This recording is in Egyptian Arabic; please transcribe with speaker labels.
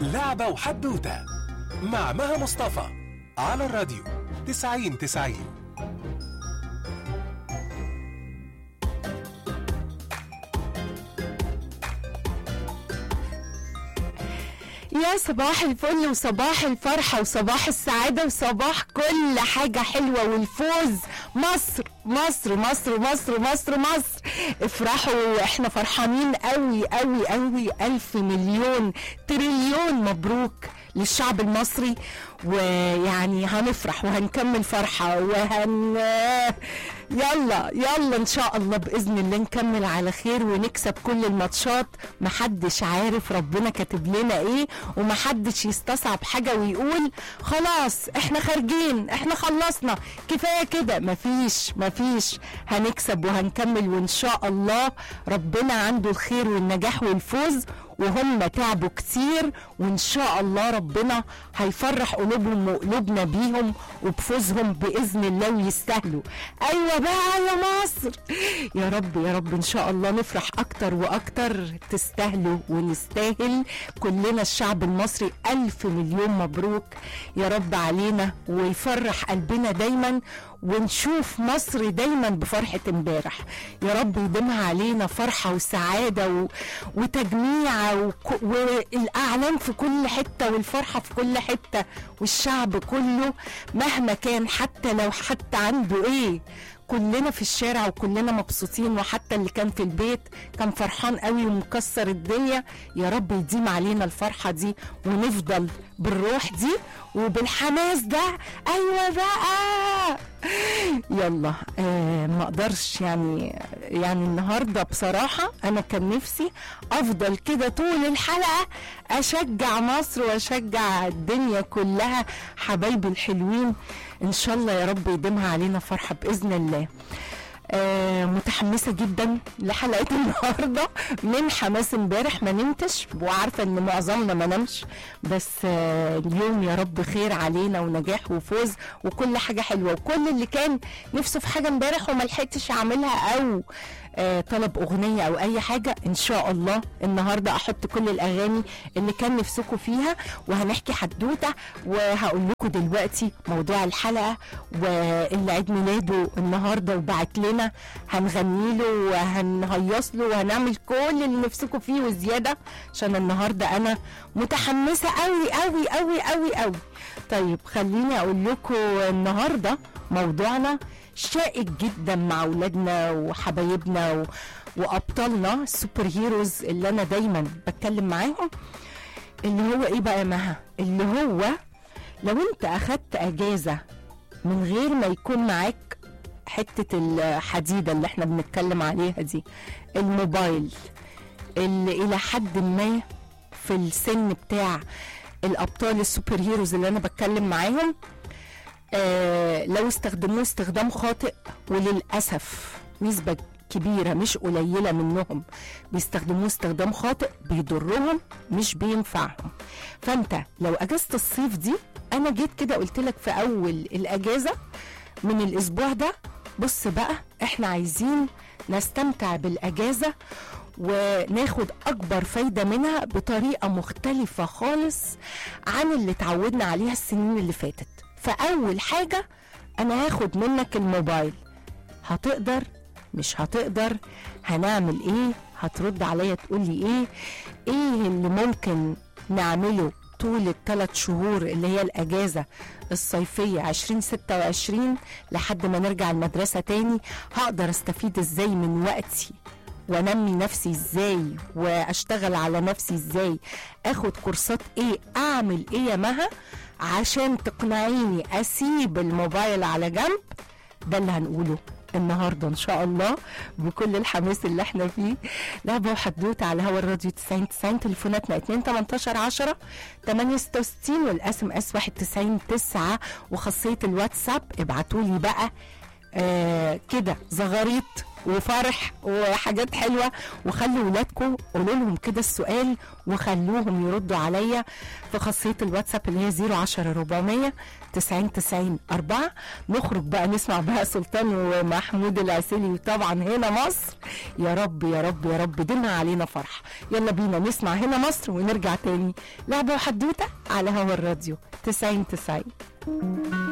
Speaker 1: لعبة وحدوتة مع مها مصطفى على الراديو 90 90
Speaker 2: يا صباح الفل وصباح الفرحة وصباح السعادة وصباح كل حاجة حلوة والفوز مصر مصر مصر مصر مصر مصر افرحوا احنا فرحانين قوي قوي قوي ألف مليون تريليون مبروك للشعب المصري ويعني هنفرح وهنكمل فرحة وهن يلا يلا ان شاء الله باذن الله نكمل على خير ونكسب كل الماتشات محدش عارف ربنا كاتب لنا ايه ومحدش يستصعب حاجه ويقول خلاص احنا خارجين احنا خلصنا كفايه كده مفيش مفيش هنكسب وهنكمل وان شاء الله ربنا عنده الخير والنجاح والفوز وهم تعبوا كتير وان شاء الله ربنا هيفرح قلوبهم وقلوبنا بيهم وبفوزهم باذن الله ويستاهلوا ايوه بقى يا مصر يا رب يا رب ان شاء الله نفرح اكتر واكتر تستاهلوا ونستاهل كلنا الشعب المصري الف مليون مبروك يا رب علينا ويفرح قلبنا دايما ونشوف مصر دايما بفرحة امبارح يا رب يديمها علينا فرحة وسعادة و... وتجميع وك... والأعلام في كل حتة والفرحة في كل حتة والشعب كله مهما كان حتى لو حتى عنده ايه كلنا في الشارع وكلنا مبسوطين وحتى اللي كان في البيت كان فرحان قوي ومكسر الدنيا يا رب يديم علينا الفرحة دي ونفضل بالروح دي وبالحماس ده ايوه بقى يلا آه ما اقدرش يعني يعني النهارده بصراحه انا كان نفسي افضل كده طول الحلقه اشجع مصر واشجع الدنيا كلها حبايبي الحلوين ان شاء الله يا رب يديمها علينا فرحه باذن الله آه متحمسة جدا لحلقة النهاردة من حماس امبارح ما نمتش وعارفة ان معظمنا ما نمش بس آه اليوم يا رب خير علينا ونجاح وفوز وكل حاجة حلوة وكل اللي كان نفسه في حاجة امبارح وما لحقتش اعملها او آه طلب اغنيه او اي حاجه ان شاء الله النهارده احط كل الاغاني اللي كان نفسكم فيها وهنحكي حدوته وهقول لكم دلوقتي موضوع الحلقه واللي عيد ميلاده النهارده وبعت لنا هنغني له وهنهيص له وهنعمل كل اللي نفسكم فيه وزياده عشان النهارده انا متحمسه قوي قوي قوي قوي قوي طيب خليني اقول لكم النهارده موضوعنا شائك جدا مع اولادنا وحبايبنا و... وابطالنا السوبر هيروز اللي انا دايما بتكلم معاهم اللي هو ايه بقى يا مها اللي هو لو انت اخدت اجازه من غير ما يكون معاك حته الحديده اللي احنا بنتكلم عليها دي الموبايل اللي الى حد ما في السن بتاع الابطال السوبر هيروز اللي انا بتكلم معاهم آه لو استخدموه استخدام خاطئ وللاسف نسبه كبيره مش قليله منهم بيستخدموه استخدام خاطئ بيضرهم مش بينفعهم فانت لو اجازه الصيف دي انا جيت كده قلت لك في اول الاجازه من الاسبوع ده بص بقى احنا عايزين نستمتع بالاجازه وناخد اكبر فايده منها بطريقه مختلفه خالص عن اللي اتعودنا عليها السنين اللي فاتت فاول حاجه انا هاخد منك الموبايل هتقدر مش هتقدر هنعمل ايه هترد عليا تقول لي ايه ايه اللي ممكن نعمله طول الثلاث شهور اللي هي الاجازه الصيفيه 2026 لحد ما نرجع المدرسه تاني هقدر استفيد ازاي من وقتي وانمي نفسي ازاي واشتغل على نفسي ازاي اخد كورسات ايه اعمل ايه يا مها عشان تقنعيني اسيب الموبايل على جنب ده اللي هنقوله النهارده ان شاء الله بكل الحماس اللي احنا فيه لعبه وحدوته على هوا الراديو 90 90 تليفوناتنا 2 18 10 8 66 والاس ام اس 91 9 وخاصيه الواتساب ابعتوا لي بقى آه كده زغاريط وفرح وحاجات حلوه وخلوا ولادكم قولوا لهم كده السؤال وخلوهم يردوا عليا في خاصيه الواتساب اللي هي 010 400 90 90 4 نخرج بقى نسمع بقى سلطان ومحمود العسيلي وطبعا هنا مصر يا رب يا رب يا رب دينا علينا فرح يلا بينا نسمع هنا مصر ونرجع تاني لعبه وحدوته على هوا الراديو 90 90